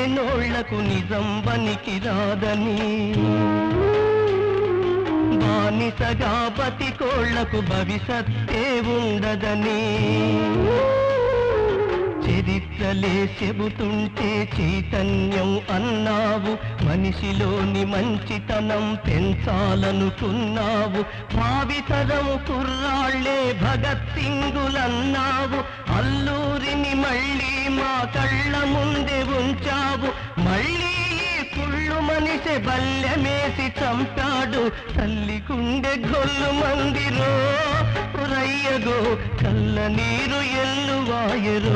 లేనోళ్లకు నిజం వనికి రాదని బానిసగా బతికోళ్లకు భవిష్యత్తే ఉండదని చరిత్రలే చెబుతుంటే చైతన్యం అన్నావు మనిషిలోని మంచితనం పెంచాలనుకున్నావు భావితరం కుర్రాళ్లే భగత్ సింగులన్నావు అల్లూరిని మళ్ళీ మా కళ్ళ ముందే ఉంచావు మళ్ళీ ఈ కుళ్ళు మనిషి బల్లెమేసి చంపాడు తల్లి గుండె గొల్లు మందిరో రయ్యగో కళ్ళ నీరు ఎల్లువాయరో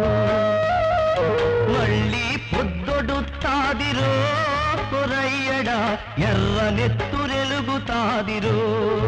మళ్ళీ పొద్దొడు తాదిరో కొరయ్యడా ఎర్ర నెత్తురెలుగుతాదిరో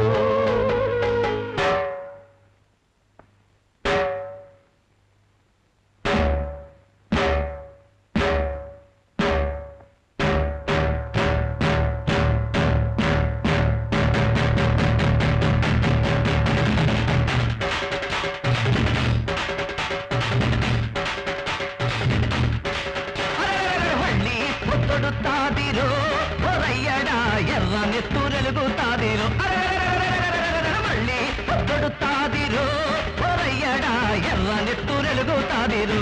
మళ్ళీ పొద్దుడు తాదిరో కొరయ్యడా ఎర్ర నెత్తురెలుగు తాదిరో మళ్ళీ పొద్దుడు తాదిరో కొరయ్యడా ఎర్ర నెత్తురెలుగు తాదిరో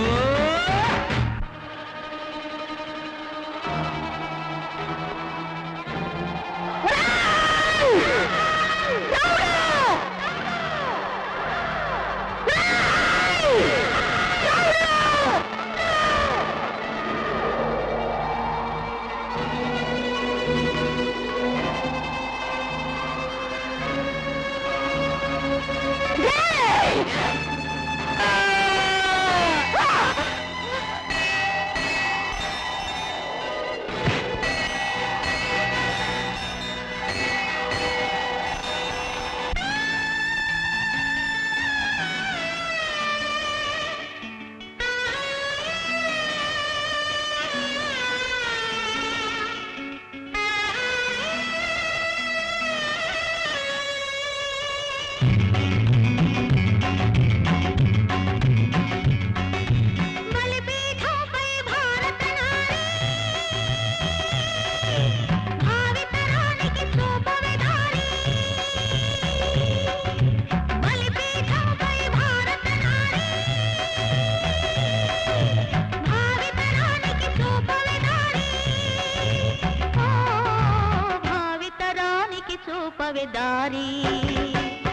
బలిపీఠంపై భారత నారి భావితరానికి చూపవే దారి బలిపీఠంపై భారత నారి భావితరానికి చూపవే దారి ఓ భావితరానికి చూపవే దారి